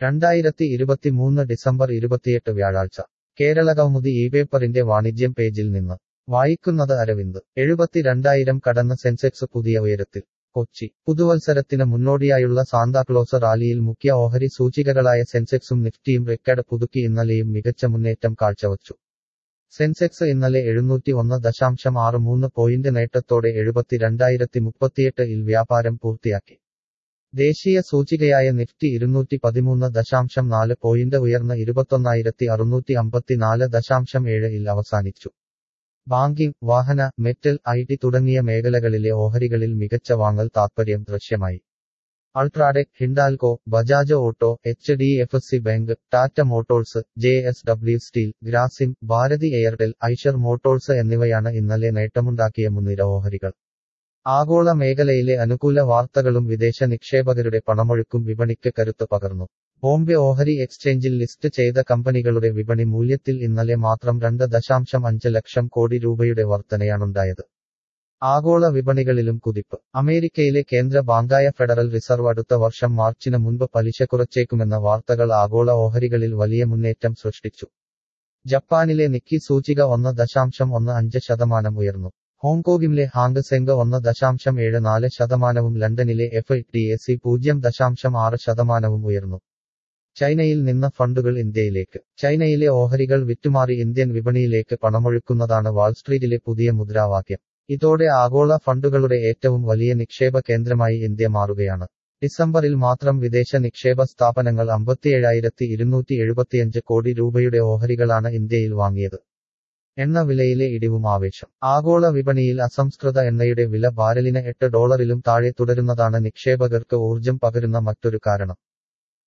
രണ്ടായിരത്തി ഇരുപത്തിമൂന്ന് ഡിസംബർ ഇരുപത്തിയെട്ട് വ്യാഴാഴ്ച കേരളകൗമുദി ഈ പേപ്പറിന്റെ വാണിജ്യം പേജിൽ നിന്ന് വായിക്കുന്നത് അരവിന്ദ് എഴുപത്തിരണ്ടായിരം കടന്ന സെൻസെക്സ് പുതിയ ഉയരത്തിൽ കൊച്ചി പുതുവത്സരത്തിന് മുന്നോടിയായുള്ള സാന്താക്ലോസ് റാലിയിൽ മുഖ്യ ഓഹരി സൂചികകളായ സെൻസെക്സും നിഫ്റ്റിയും റെക്കോർഡ് പുതുക്കി ഇന്നലെയും മികച്ച മുന്നേറ്റം കാഴ്ചവച്ചു സെൻസെക്സ് ഇന്നലെ എഴുന്നൂറ്റി ഒന്ന് ദശാംശം ആറ് മൂന്ന് പോയിന്റ് നേട്ടത്തോടെ എഴുപത്തിരണ്ടായിരത്തി മുപ്പത്തിയെട്ട് ഇൽ വ്യാപാരം പൂർത്തിയാക്കി ദേശീയ സൂചികയായ നിഫ്റ്റി ഇരുന്നൂറ്റി പതിമൂന്ന് ദശാംശം നാല് പോയിന്റ് ഉയർന്ന് ഇരുപത്തൊന്നായിരത്തി അറുന്നൂറ്റി അമ്പത്തിനാല് ദശാംശം ഏഴ് ഇൽ അവസാനിച്ചു ബാങ്കിംഗ് വാഹന മെറ്റൽ ഐ ടി തുടങ്ങിയ മേഖലകളിലെ ഓഹരികളിൽ മികച്ച വാങ്ങൽ താത്പര്യം ദൃശ്യമായി UltraTech Hindalco Bajaj Auto H D F C Bank Tata Motors J S W Steel Grasim Bharti Airtel Eicher Motors എന്നിവയാണ് ഇന്നലെ നേട്ടമുണ്ടാക്കിയ മുൻനിര ഓഹരികൾ ആഗോള മേഖലയിലെ അനുകൂല വാർത്തകളും വിദേശ നിക്ഷേപകരുടെ പണമൊഴുക്കും വിപണിക്ക് കരുത്ത് പകർന്നു ബോംബെ ഓഹരി എക്സ്ചേഞ്ചിൽ ലിസ്റ്റ് ചെയ്ത കമ്പനികളുടെ വിപണി മൂല്യത്തിൽ ഇന്നലെ മാത്രം രണ്ട് ദശാംശം അഞ്ച് ലക്ഷം കോടി രൂപയുടെ വർധനയാണുണ്ടായത് ആഗോള വിപണികളിലും കുതിപ്പ് അമേരിക്കയിലെ കേന്ദ്ര ബാങ്കായ ഫെഡറൽ റിസർവ് അടുത്ത വർഷം മാർച്ചിന് മുൻപ് പലിശ കുറച്ചേക്കുമെന്ന വാർത്തകൾ ആഗോള ഓഹരികളിൽ വലിയ മുന്നേറ്റം സൃഷ്ടിച്ചു ജപ്പാനിലെ നിക്കി സൂചിക ഒന്ന് ദശാംശം ഒന്ന് അഞ്ച് ശതമാനം ഉയർന്നു ഹോങ്കോങ്ങിലെ ഹാങ് സെങ് ഒന്ന് ദശാംശം ഏഴ് നാല് ശതമാനവും ലണ്ടനിലെ എഫ് ടി എസ് സി പൂജ്യം ദശാംശം ആറ് ശതമാനവും ഉയർന്നു ചൈനയിൽ നിന്ന് ഫണ്ടുകൾ ഇന്ത്യയിലേക്ക് ചൈനയിലെ ഓഹരികൾ വിറ്റുമാറി ഇന്ത്യൻ വിപണിയിലേക്ക് പണമൊഴുക്കുന്നതാണ് വാൾസ്ട്രീറ്റിലെ പുതിയ മുദ്രാവാക്യം ഇതോടെ ആഗോള ഫണ്ടുകളുടെ ഏറ്റവും വലിയ നിക്ഷേപ കേന്ദ്രമായി ഇന്ത്യ മാറുകയാണ് ഡിസംബറിൽ മാത്രം വിദേശ നിക്ഷേപ സ്ഥാപനങ്ങൾ അമ്പത്തിയേഴായിരത്തി ഇരുന്നൂറ്റി എഴുപത്തിയഞ്ച് കോടി രൂപയുടെ ഓഹരികളാണ് ഇന്ത്യയിൽ വാങ്ങിയത് എണ്ണ വിലയിലെ ഇടിവും ആവേശം ആഗോള വിപണിയിൽ അസംസ്കൃത എണ്ണയുടെ വില ബാരലിന് എട്ട് ഡോളറിലും താഴെ തുടരുന്നതാണ് നിക്ഷേപകർക്ക് ഊർജം പകരുന്ന മറ്റൊരു കാരണം